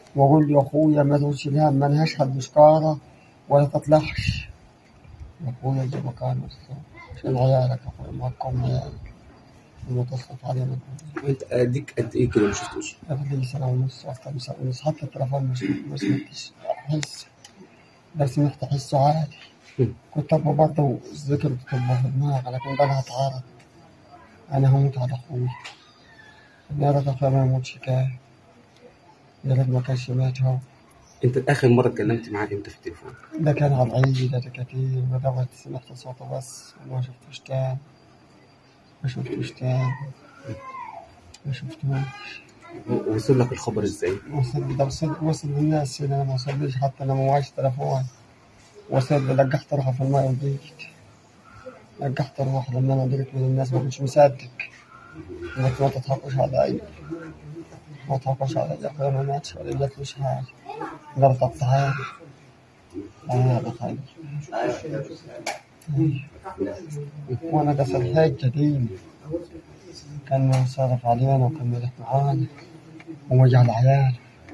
واقول له يا اخويا ما تقولش لها ما لهاش حد بشكاره ولا تطلعش يا اخويا دي مكان عشان عيالك يا اخويا معكم عيالك وما تصرف علينا وانت اديك قد ايه كده ما شفتوش قبل لي سنة ونص أكتر من سنة ونص حتى التليفون مش ما سمعتش أحس بس سمعت أحسه عادي مم. كنت أبقى برضه الذكر بتبقى في دماغي لكن ده أنا هتعارض أنا هموت على أخوي يا ريت أخويا ما يموتش كان يا ريت ما كانش مات هو انت اخر مره اتكلمت معاه امتى في التليفون ده كان على العيد ده كتير ودوت سمعت صوته بس وما شفتوش تاني ما شفتوش تاني ما شفتوش وصل لك الخبر ازاي وصل ده وصل وصل للناس هنا ما وصليش حتى انا ما معيش تليفون وصل لي لقحت روحي في الماء وجيت لقحت روحي لما انا درت من الناس ما كنتش مصدق قلت ما تضحكوش علي ما تضحكوش علي يا اخويا ما ماتش ولا جاتلوش حاجه قلت الطعام هذا خير وانا ده في الحجه دي كان منصرف علينا وكان ملح معانا ووجع العيال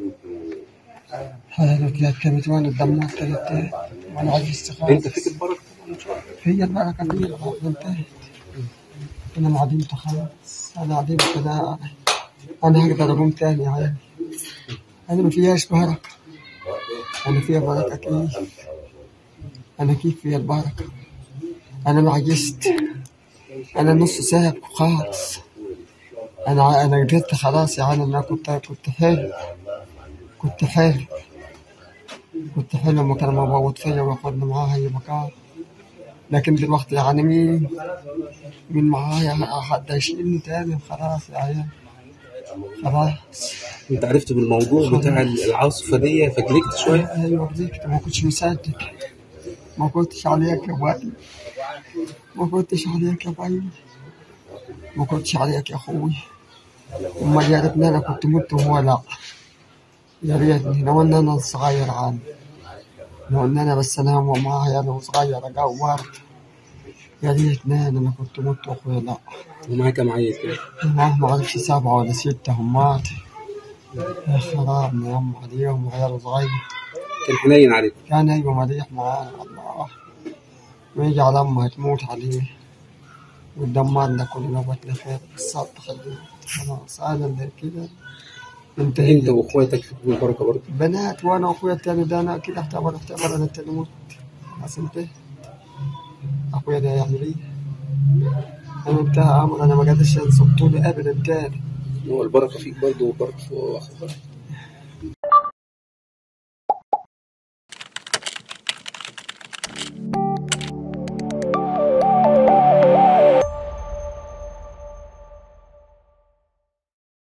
حلال وثلاث كلمة وانا اتدمرت ثلاث وانا عجزت خالص انت فيك البركه طبعا ان شاء الله هي البركة دي خلاص انتهت انا ما عدمت خلاص انا عدمت انا انا هقدر اقوم تاني يا عيال انا ما فيهاش بركة انا فيها بركة كيف انا كيف فيها البركة انا ما عجزت انا نص ساعة خالص انا انا قدرت خلاص يا عيال انا كنت كنت حلو كنت حلو كنت حلو لما كان مبوط فيا وياخدني معاه اي مكان لكن دلوقتي يعني مين مين معايا حد يشيلني تاني خلاص يا عيال خلاص انت عرفت بالموضوع بتاع العاصفه دي فجلكت شويه ايوه رضيت ما كنتش مصدق ما كنتش عليك يا باي ما كنتش عليك يا باي ما كنتش عليك يا اخوي امال يا ريتني انا كنت مت وهو لا يا ريتني لو ان انا صغير عنه لو ان انا بس انا معايا انا صغير اجور يا ريتني انا ما كنت مت واخويا لا ومعاه كام عيل كده معاه ما اعرفش سبعه ولا سته همات يا خرابنا يا ام عليهم وعيال صغير كان حنين عليك كان ايوه مليح معانا الله ويجي على امها تموت عليه وتدمرنا كلنا وقتنا خير الصوت خليه خلاص انا اللي كده انت انتهيت واخواتك فيكم البركه برضه بنات وانا واخويا التاني ده انا كده اعتبر اعتبر انا التاني مت خلاص انتهت اخويا ده يعمل ايه؟ انا انتهى امر انا ما قدرتش انسى طولي ابدا تاني هو البركه فيك برضه وبركه في اخوك